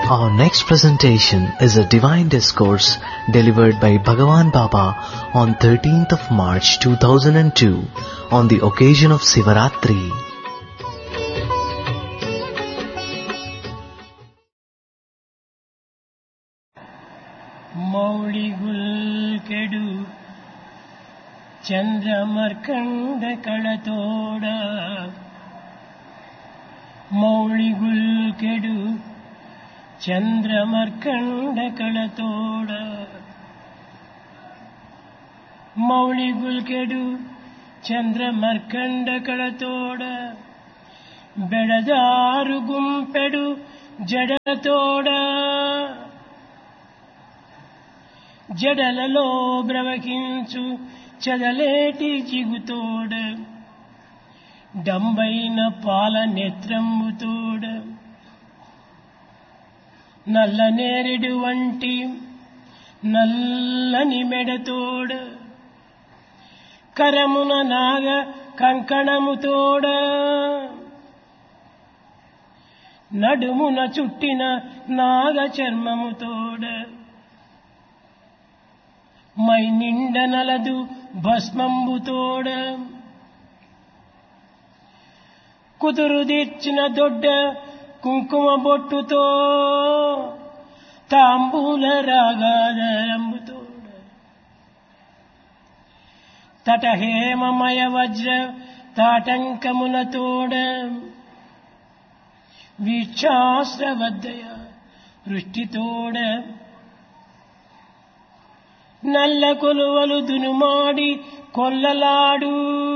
Our next presentation is a divine discourse delivered by Bhagavan Baba on 13th of March 2002 on the occasion of Sivaratri. ಮೌಳಿಗುಲ್ಕೆಡು ಚಂದ್ರಮರ್ಕಂಡ ಕಳತೋಡ ಮೌಳಿಗುಲ್ಕೆಡು ಚಂದ್ರಮರ್ಕಂಡ ಕಳತೋಡ ಮೌಳಿಗುಲ್ಕೆಡು ಚಂದ್ರಮರ್ಕಂಡ ಕಳತೋಡ ಬೆಡದಾರು ಗುಂಪೆಡು ಜಡತೋಡ జడలలో బ్రవకించు చదలేటి జిగుతోడ డంబైన పాల నేత్రమ్ముతోడ నల్ల నేరుడు వంటి నల్లని మెడతోడ కరమున నాగ కంకణముతోడ నడుమున చుట్టిన నాగ చర్మముతోడ my నిండ నలదు భస్మంబుతోడ కుదురు తీర్చిన దొడ్డ కుంకుమ బొట్టుతో తాంబూల రాగాదరంబుతోడ తటహేమమయ వజ్ర తాటంకములతోడ వీక్షాశ్రవద్దయ వృష్టితోడ నల్ల కొలువలు దునుమాడి కొల్లలాడు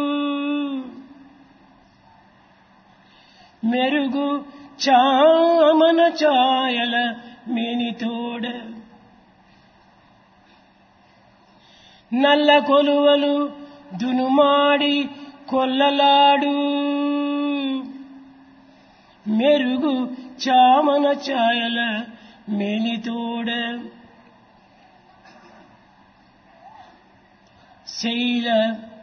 మెరుగు చామన ఛాయల మేనితోడ నల్ల కొలువలు దునుమాడి కొల్లలాడు మెరుగు చామన ఛాయల మేనితోడ శైల